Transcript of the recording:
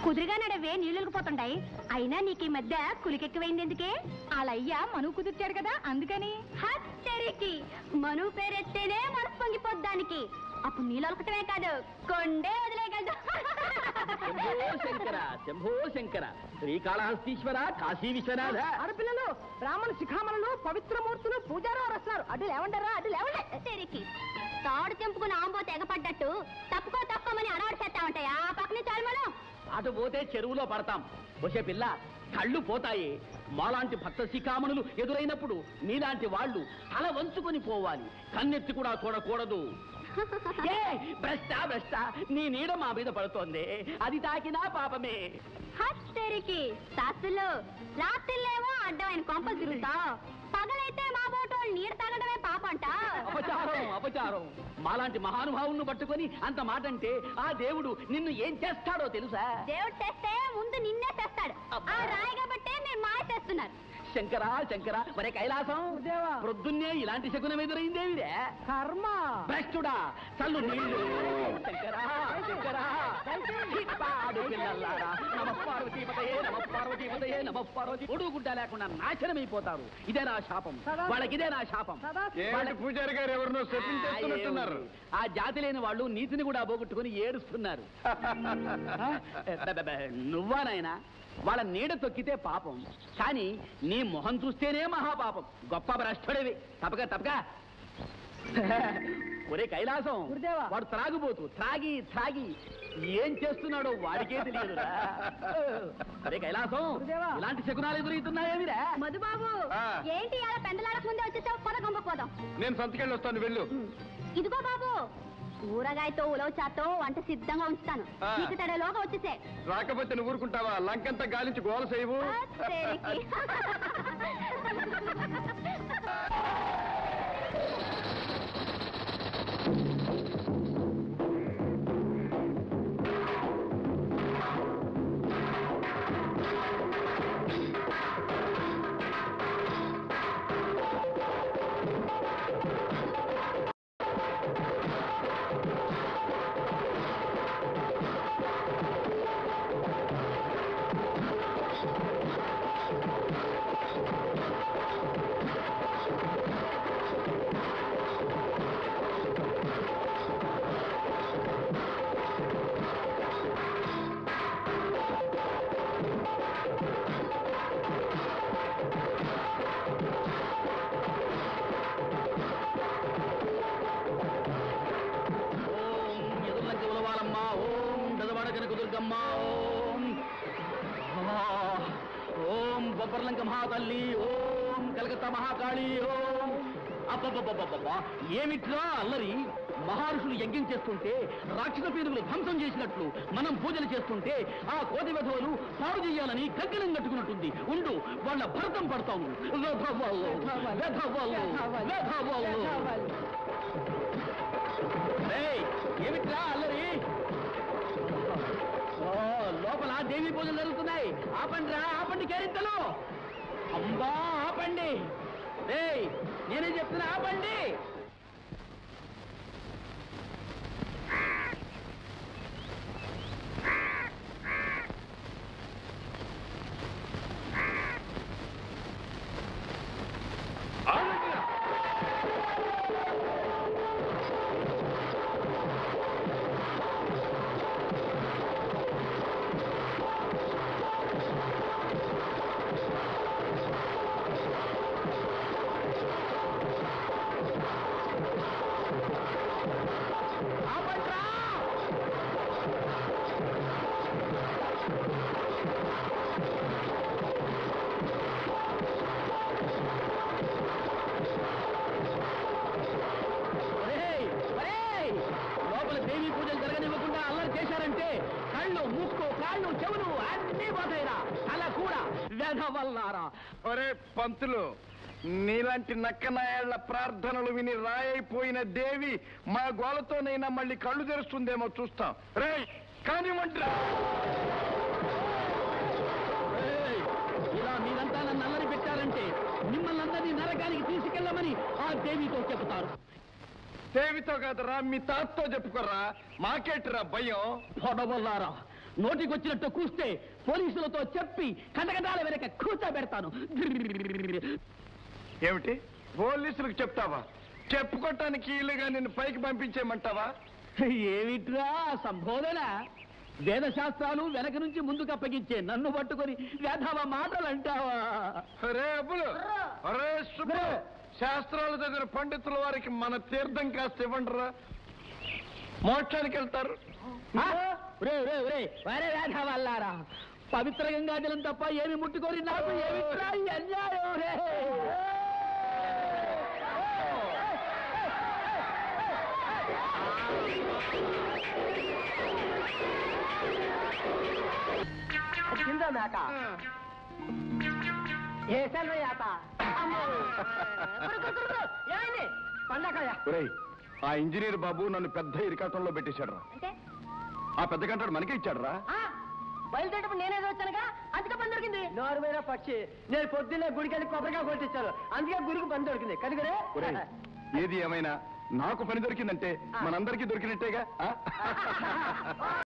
కుదురుగా నడవే నీళ్ళకి పోతుంటాయి అయినా నీకు ఈ మధ్య కులికెక్కువైంది ఎందుకే అలయ్య మనువు కుదిర్చాడు కదా అందుకని హత్తెరికి మనువు పేరెత్తేనే మనసు పొంగిపోద్దానికి అప్పుడు నీళ్ళొలకటమే కాదు కొండే వదిలేయగలదు శంభో శంకర శంభో శంకర శ్రీకాళహస్తీశ్వర కాశీ విశ్వనాథ ఆడపిల్లలు బ్రాహ్మణ శిఖామణులు పవిత్రమూర్తులు పూజారు వారు వస్తున్నారు అడ్డు లేవంటారా అడ్డు లేవండి హత్తెరికి తాడు తెంపుకుని ఆంబో తెగపడ్డట్టు తప్పుకో తప్పుకోమని అలవాటు చేస్తా ఉంటాయి ఆ పక్కనే చాలు మనం అటు పోతే చెరువులో పడతాం వచ్చే పిల్ల కళ్ళు పోతాయి మాలాంటి భక్త శిఖామణులు ఎదురైనప్పుడు నీలాంటి వాళ్ళు తల వంచుకొని పోవాలి కన్నెత్తి కూడా చూడకూడదు ఏ భ్రష్ట భ్రష్ట నీ నీడ మా మీద పడుతోంది అది తాకినా పాపమే హత్తెరికి శాస్త్రులు రాత్రిలేమో అడ్డమైన కొంపలు తిరుగుతావు పగలైతే మా బోటోళ్ళు నీరు తాగడమే పాపంట అపచారం అపచారం మాలాంటి మహానుభావులను పట్టుకొని అంత మాట అంటే ఆ దేవుడు నిన్ను ఏం చేస్తాడో తెలుసా దేవుడు తెస్తే ముందు నిన్నే తెస్తాడు అబ్బా. ఆ రాయి కాబట్టే మీరు మాయ తెస్తున్నారు శంకర శంకర మరే కైలాసం గురుదేవా. ప్రొద్దున్నే ఇలాంటి శకునం ఎదురైందేమిరే కర్మ భ్రష్టుడా చల్లు నీళ్ళు శంకరా శంకరా పాడు పిల్లల్లారా నమ పార్వతీపతయే నమ పార్వతీపతయే నమ పార్వతి ఒడుగు గుడ్డ లేకుండా నాశనమైపోతారు ఇదే నా శాపం సదా- వాళ్ళకి ఇదే నా శాపం సదా ఏమిటి పూజారి గారు ఎవరినో శపించేస్తున్నట్టున్నారు ఆ జాతి లేని వాళ్ళు నీతిని కూడా పోగొట్టుకుని ఏడుస్తున్నారు బెబెబె, నువ్వా నాయనా వాళ్ళ నీడ తొక్కితే పాపం కానీ నీ మొహం చూస్తేనే మహాపాపం గొప్ప భ్రష్టుడివి తప్పక తప్పక ఒరే కైలాసం గురుదేవా. వాడు త్రాగుబోతు త్రాగి త్రాగి ఏం చేస్తున్నాడో వాడికే తెలియదురా ఒరే కైలాసం గురుదేవా. ఇలాంటి శకునాలు ఎదురవుతున్నాయేమిరా మధుబాబు ఆ. ఏంటి అలా పెందలాడక ముందే వచ్చేసావు పొద గొంప పోదాం నేను సంతకెళ్ళి వస్తాను వెళ్ళు ఇదిగో బాబు ఊరగాయతో ఉలవ చాతో వంట సిద్ధంగా ఉంచుతాను ఆ. నీకు తడలోగా వచ్చేసే రాకపోతే నువ్వు ఊరుకుంటావా లంకంతా గాలించి గోల చేయవు హత్తెరికి. ఓం ఎదుర్లంకి ఉలవాలమ్మ ఓం బెదవాడ కనక దుర్గమ్మ ఓం ఆ, ఓం బొబ్బర్లంక మహాతల్లి ఓం కలకత్తా మహాకాళి ఓం అబ్బబ్బబ్బబ్బబ్బా ఏమిట్రా అల్లరి మహర్షులు యజ్ఞం చేస్తుంటే రాక్షస పీనుగులు ధ్వంసం చేసినట్లు మనం పూజలు చేస్తుంటే ఆ కోతి వెధవలు పాడు చేయాలని కంకణం కట్టుకున్నట్టుంది ఉండు వాళ్ళ భరతం పడతాము వెధవలు, వెధవలు, వెధవలు. ఏయ్, ఏమిట్రా అల్లరి ఓ, లోపల దేవి పూజలు జరుగుతున్నాయి ఆపండి రా ఆపండి కేరింతలు అమ్మా ఆపండి ఏయ్ నేనేం చెప్తున్నా ఆపండి ఆపండ్రా ఒరేయ్, ఒరేయ్, లోపల దేవి పూజలు జరగనివ్వకుండా అల్లరి చేశారంటే కళ్ళు ముక్కు కాళ్ళు చెవులు అన్నీ పోతాయిరా తల కూడా వెధవల్లారా ఒరే పంతులు నీలాంటి నక్కనాయాళ్ల ప్రార్థనలు విని రాయైపోయిన దేవి మా గోలతోనైనా మళ్ళీ కళ్ళు తెరుస్తుందేమో చూస్తాం రే కానివ్వండిరా ఏయ్, ఇలా మీరంతా నన్ను అల్లరి పెట్టారంటే మిమ్మల్ని అందరినీ నరకానికి తీసుకెళ్ళమని ఆ దేవితో చెబుతారు దేవితో కాదురా మీ తాతతో చెప్పుకోరా మాకేట్రా భయం పొడవల్లారా నోటికొచ్చినట్టు కూస్తే పోలీసులతో చెప్పి కటకటాల వెనక కూర్చోబెడతాను ఏమిటి పోలీసులకు చెప్తావా చెప్పుకోవటానికి వీలుగా నిన్ను పైకి పంపించేయమంటావా ఏమిట్రా సంబోధన వేదశాస్త్రాలు వెనక నుంచి ముందుకు అప్పగించే నన్ను పట్టుకొని వేధవ మాటలు అంటావా రే అబ్బులు అరే సుబ్బు శాస్త్రాలు చదివిన పండితుల వారికి మన తీర్థం కాస్త ఇవ్వండిరా మోక్షానికి వెళ్తారు ఆ? ఒరే ఒరే ఒరే వరే వేధ వల్లారా పవిత్ర గంగా జలం తప్ప ఏమి ముట్టుకొని నాకు ఏమిట్రా ఈ అన్యాయం రే కింద మేక వేసాను యాత ఏమైంది పండకాయ ఒరేయ్ ఆ ఇంజనీర్ బాబు నన్ను పెద్ద ఇరికాటంలో పెట్టేశాడు రా అంటే ఆ పెద్ద గంటడు మనకే ఇచ్చాడు రా బయలుదేరప్పుడు నేనేదో వచ్చానుగా అందుకే పని దొరికింది నోరు మీద పక్షి నేను పొద్దున్నే గుడికి వెళ్ళి కొబ్బరికాయ కొట్టించాను అందుకే గుడికి పని దొరికింది కనుకనే ఒరేయ్ ఏది ఏమైనా నాకు పని దొరికిందంటే మనందరికీ దొరికినట్టేగా ఆ?